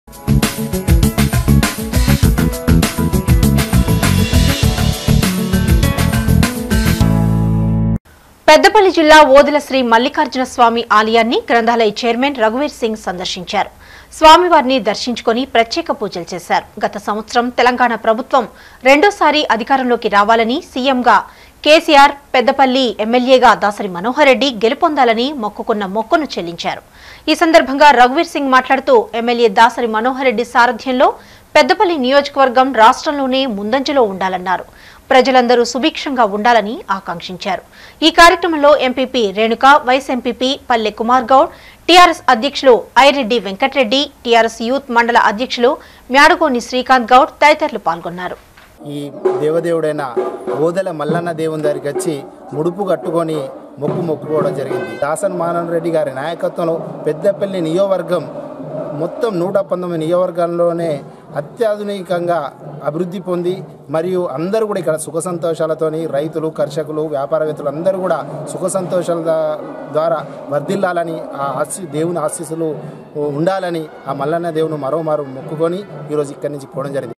పెద్దపల్లి జిల్లా ఓదెల శ్రీ మల్లికార్జున స్వామి ఆలయాన్ని గ్రంథాలయ చైర్మన్ రఘువీర్ సింగ్ సందర్శించారు స్వామివారిని దర్శించుకొని ప్రత్యేక పూజలు చేశారు గత సంవత్సరం తెలంగాణ ప్రభుత్వం రెండోసారి అధికారంలోకి రావాలని సీఎంగా కేసీఆర్ పెద్దపల్లి ఎమ్మెల్యేగా దాసరి మనోహర్ రెడ్డి గెలుపొందాలని మొక్కుకున్న మొక్కును చెల్లించారు ఈ సందర్భంగా రఘువీర్ సింగ్ మాట్లాడుతూ ఎమ్మెల్యే దాసరి మనోహర్ రెడ్డి సారథ్యంలో పెద్దపల్లి నియోజకవర్గం రాష్ట్రంలోనే ముందంజలో ఉండాలన్నారు ప్రజలందరూ సుభిక్షంగా ఉండాలని ఆకాంక్షించారు ఈ కార్యక్రమంలో ఎంపీపీ రేణుక వైస్ ఎంపీపీ పల్లె కుమార్ గౌడ్ టీఆర్ఎస్ అధ్యక్షులు ఐరెడ్డి వెంకటరెడ్డి టీఆర్ఎస్ యూత్ మండల అధ్యక్షులు మ్యాడుగోని శ్రీకాంత్ గౌడ్ తదితరులు పాల్గొన్నారు ఈ దేవదేవుడైన ఓదెల మల్లన్న దేవుని దగ్గరికి వచ్చి ముడుపు కట్టుకొని మొక్కు మొక్కుకోవడం జరిగింది దాసన్ మానన్ రెడ్డి గారి నాయకత్వంలో పెద్దపల్లి నియోజకవర్గం మొత్తం నూట పంతొమ్మిది నియోజకవర్గాల్లోనే అత్యాధునికంగా అభివృద్ధి పొంది మరియు అందరూ కూడా ఇక్కడ సుఖ సంతోషాలతోని రైతులు కర్షకులు వ్యాపారవేత్తలు అందరూ కూడా సుఖ సంతోషాల దా- ద్వారా వర్ధిల్లాలని ఆ ఆశీ దేవుని ఆశీస్సులు ఉండాలని ఆ మల్లన్న దేవుని మరోమారు మొక్కుకొని ఈరోజు ఇక్కడి నుంచి పోవడం జరిగింది